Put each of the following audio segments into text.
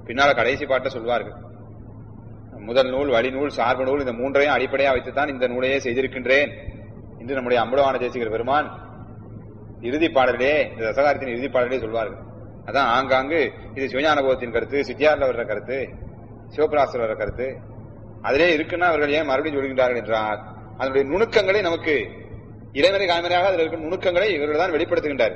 பின்னால கடைசி பாட்டை சொல்வார்கள் முதல் நூல் வழிநூல் சார்பு நூல் இந்த மூன்றையும் அடிப்படையா வைத்துத்தான் இந்த நூலையே செய்திருக்கின்றேன் என்று நம்முடைய அம்பலவான தேசிகர் பெருமான் இறுதி பாடலே இந்த தசகாரத்தின் இறுதி பாடலே சொல்வார்கள் அதான் ஆங்காங்கு இது சிவஞான போதத்தின் கருத்து சித்தியார்ல வர்ற கருத்து சிவபிராசர் வர்ற கருத்து அதிலே இருக்குன்னா அவர்கள் ஏன் மறுபடியும் சொல்கின்றார்கள் என்றால் அதனுடைய நுணுக்கங்களை நமக்கு இறைவனை காய்மறையாக அதில் இருக்கும் நுணுக்கங்களை இவர்கள் தான் வெளிப்படுத்துகின்றார்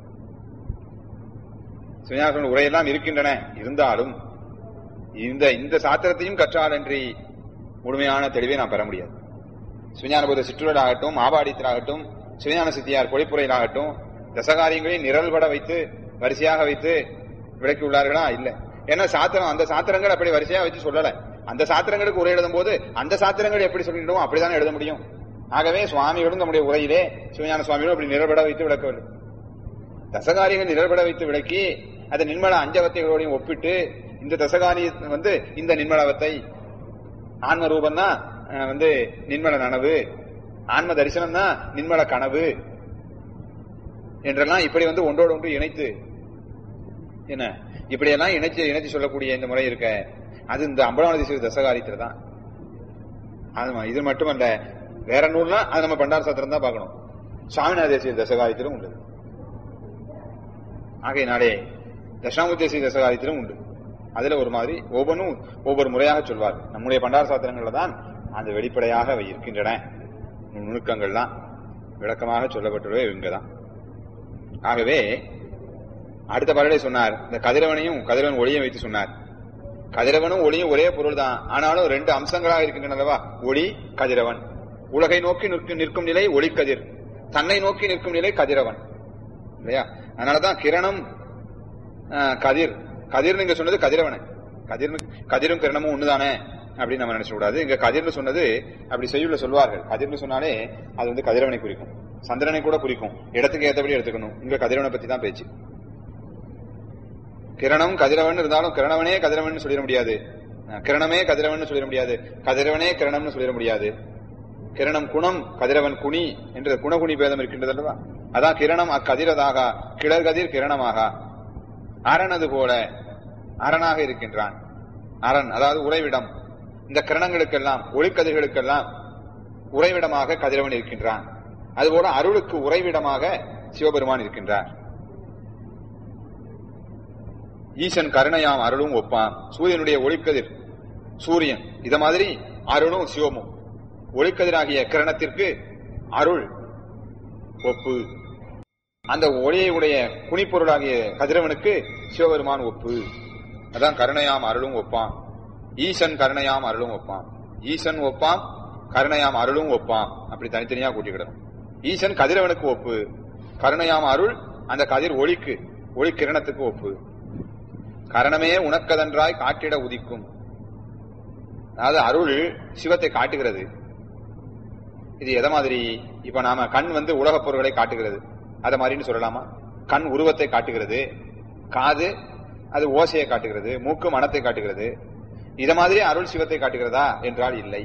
சிவஞான உரையெல்லாம் இருக்கின்றன இருந்தாலும் இந்த இந்த சாத்திரத்தையும் கற்றாலன்றி முழுமையான தெளிவை நாம் பெற முடியாது சிவஞானபோத சிற்றுவராகட்டும் மாபாடித்தராகட்டும் சிவஞான சித்தியார் பொழிப்புரையிலாகட்டும் தசகாரியங்களை நிரல்பட வைத்து வரிசையாக வைத்து விளக்கி உள்ளார்களா இல்ல ஏன்னா சாத்திரம் அந்த சாத்திரங்கள் அப்படி வரிசையா வச்சு சொல்லல அந்த சாத்திரங்களுக்கு உரை எழுதும் போது அந்த சாத்திரங்கள் எப்படி சொல்லிட்டோம் அப்படிதான் எழுத முடியும் ஆகவே சுவாமிகளும் நம்முடைய உரையிலே சிவஞான சுவாமிகளும் அப்படி நிரல்பட வைத்து விளக்கவில்லை தசகாரியங்கள் நிரல்பட வைத்து விளக்கி அதை நிர்மல அஞ்சவத்தைகளோடையும் ஒப்பிட்டு இந்த தசகாரி வந்து இந்த நிர்மலவத்தை ஆன்ம ரூபம் தான் வந்து நிர்மல நனவு ஆன்ம தரிசனம் தான் நிர்மல கனவு என்றெல்லாம் இப்படி வந்து ஒன்றோடு ஒன்று இணைத்து என்ன இப்படியெல்லாம் இணைச்சு இணைச்சு சொல்லக்கூடிய இந்த முறை இருக்க அது இந்த அம்பலவான தசகாரியத்தில் தான் ஆமா இது மட்டுமல்ல வேற நூல்னா அது நம்ம பண்டார சாத்திரம் தான் பார்க்கணும் சுவாமிநாத தேசிய தசகாரியத்திலும் உண்டு ஆகையினாலே தசாமுத்தேசிய தசகாரியத்திலும் உண்டு அதுல ஒரு மாதிரி ஒவ்வொன்றும் ஒவ்வொரு முறையாக சொல்வார் நம்முடைய பண்டார சாத்திரங்கள்ல தான் அந்த வெளிப்படையாக அவை இருக்கின்றன நுணுக்கங்கள்லாம் விளக்கமாக சொல்லப்பட்டுள்ளவை இங்கதான் ஆகவே அடுத்த பாடலே சொன்னார் இந்த கதிரவனையும் கதிரவன் ஒளியை வைத்து சொன்னார் கதிரவனும் ஒளியும் ஒரே பொருள் தான் ஆனாலும் ரெண்டு அம்சங்களாக இருக்கின்றனவா ஒளி கதிரவன் உலகை நோக்கி நிற்கும் நிற்கும் நிலை ஒளி கதிர் தன்னை நோக்கி நிற்கும் நிலை கதிரவன் இல்லையா அதனாலதான் கிரணம் கதிர் கதிர் நீங்க சொன்னது கதிரவனை கதிர் கதிரும் கிரணமும் ஒண்ணுதானே அப்படின்னு நம்ம நினைச்ச கூடாது இங்க கதிர்னு சொன்னது அப்படி செய்யுள்ள சொல்வார்கள் கதிர்னு சொன்னாலே அது வந்து கதிரவனை குறிக்கும் சந்திரனை கூட குறிக்கும் இடத்துக்கு ஏற்றபடி எடுத்துக்கணும் இங்க கதிரவனை பத்தி தான் பேச்சு கிரணம் கதிரவன் இருந்தாலும் கிரணவனே கதிரவன் சொல்லிட முடியாது கிரணமே கதிரவன் சொல்லிட முடியாது கதிரவனே கிரணம்னு சொல்லிட முடியாது கிரணம் குணம் கதிரவன் குனி என்ற குணகுணி பேதம் இருக்கின்றது அல்லவா அதான் கிரணம் அக்கதிரதாக கிளர்கதிர் கிரணமாக அரணது போல அரணாக இருக்கின்றான் அரண் அதாவது உறைவிடம் இந்த கிரணங்களுக்கெல்லாம் ஒளிக்கதிர்களுக்கெல்லாம் உறைவிடமாக கதிரவன் இருக்கின்றான் அதுபோல அருளுக்கு உறைவிடமாக சிவபெருமான் இருக்கின்றார் ஈசன் கருணையாம் அருளும் ஒப்பான் சூரியனுடைய ஒளிக்கதிர் சூரியன் இத மாதிரி அருளும் சிவமும் ஒளிக்கதிராகிய கிரணத்திற்கு அருள் ஒப்பு அந்த ஒளியை உடைய குனிப்பொருளாகிய கதிரவனுக்கு சிவபெருமான் ஒப்பு அதான் கருணையாம் அருளும் ஒப்பான் ஈசன் கருணையாம் அருளும் ஒப்பான் ஈசன் ஒப்பாம் கருணையாம் அருளும் ஒப்பாம் அப்படி தனித்தனியா கூட்டிக்கிடணும் ஈசன் கதிரவனுக்கு ஒப்பு கருணையாம் அருள் அந்த கதிர் ஒளிக்கு ஒளி கிரணத்துக்கு ஒப்பு கரணமே உனக்கதன்றாய் காட்டிட உதிக்கும் அதாவது அருள் சிவத்தை காட்டுகிறது இது எதை மாதிரி இப்ப நாம கண் வந்து உலகப் பொருட்களை காட்டுகிறது அத மாதிரின்னு சொல்லலாமா கண் உருவத்தை காட்டுகிறது காது அது ஓசையை காட்டுகிறது மூக்கு மனத்தை காட்டுகிறது இத மாதிரி அருள் சிவத்தை காட்டுகிறதா என்றால் இல்லை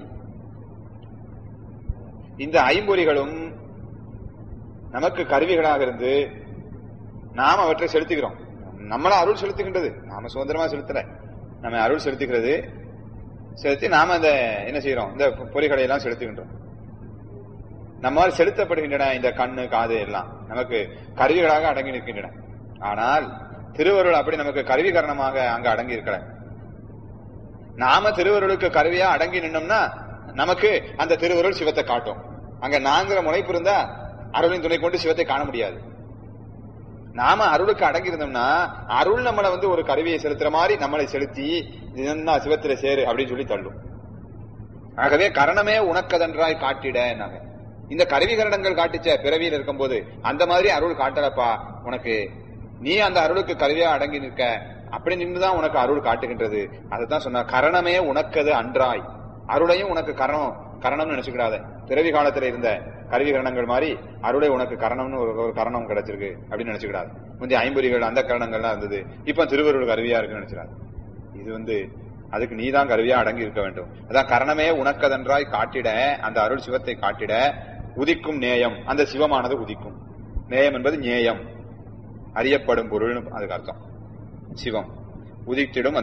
இந்த ஐம்பொறிகளும் நமக்கு கருவிகளாக இருந்து நாம் அவற்றை செலுத்துகிறோம் நம்மள அருள் செலுத்துகின்றது நாம சுதந்திரமா செலுத்தல நம்ம அருள் செலுத்துகிறது செலுத்தி நாம இந்த என்ன செய்யறோம் இந்த பொறிகளை எல்லாம் செலுத்துகின்றோம் நம்மால் செலுத்தப்படுகின்றன இந்த கண்ணு காது எல்லாம் நமக்கு கருவிகளாக அடங்கி நிற்கின்றன ஆனால் திருவருள் அப்படி நமக்கு கருவி காரணமாக அங்க அடங்கி இருக்கல நாம திருவருளுக்கு கருவியா அடங்கி நின்னோம்னா நமக்கு அந்த திருவருள் சிவத்தை காட்டும் அங்க நாங்கிற முனைப்பு இருந்தா அருளின் துணை கொண்டு சிவத்தை காண முடியாது நாம அருளுக்கு அடங்கி இருந்தோம்னா அருள் நம்மளை வந்து ஒரு கருவியை செலுத்துற மாதிரி நம்மளை செலுத்தி இதுன்னா சிவத்தில சேரு அப்படின்னு சொல்லி தள்ளும் ஆகவே கரணமே உனக்கதன்றாய் காட்டிட நாங்க இந்த கருவி கரணங்கள் காட்டுச்ச பிறவியில் இருக்கும்போது அந்த மாதிரி அருள் காட்டலப்பா உனக்கு நீ அந்த அருளுக்கு கருவியா அடங்கி நிற்க அப்படி நின்றுதான் உனக்கு அருள் காட்டுகின்றது அதுதான் சொன்ன கரணமே உனக்கது அன்றாய் அருளையும் உனக்கு கரணம் கரணம்னு நினைச்சுக்கிடாத பிறவி காலத்துல இருந்த கருவி கரணங்கள் மாதிரி அருளை உனக்கு கரணம்னு ஒரு ஒரு கரணம் கிடைச்சிருக்கு அப்படின்னு நினைச்சுக்கிடாது முந்தைய ஐம்பொறிகள் அந்த கரணங்கள்லாம் இருந்தது இப்ப திருவருள் கருவியா இருக்குன்னு நினைச்சிடாது இது வந்து அதுக்கு நீதான் கருவியா அடங்கி இருக்க வேண்டும் அதான் கரணமே உனக்கதன்றாய் காட்டிட அந்த அருள் சிவத்தை காட்டிட உதிக்கும் நேயம் அந்த சிவமானது உதிக்கும் நேயம் என்பது நேயம் அறியப்படும் பொருள்னு அதுக்கு அர்த்தம் சிவம் உதித்திடும் அந்த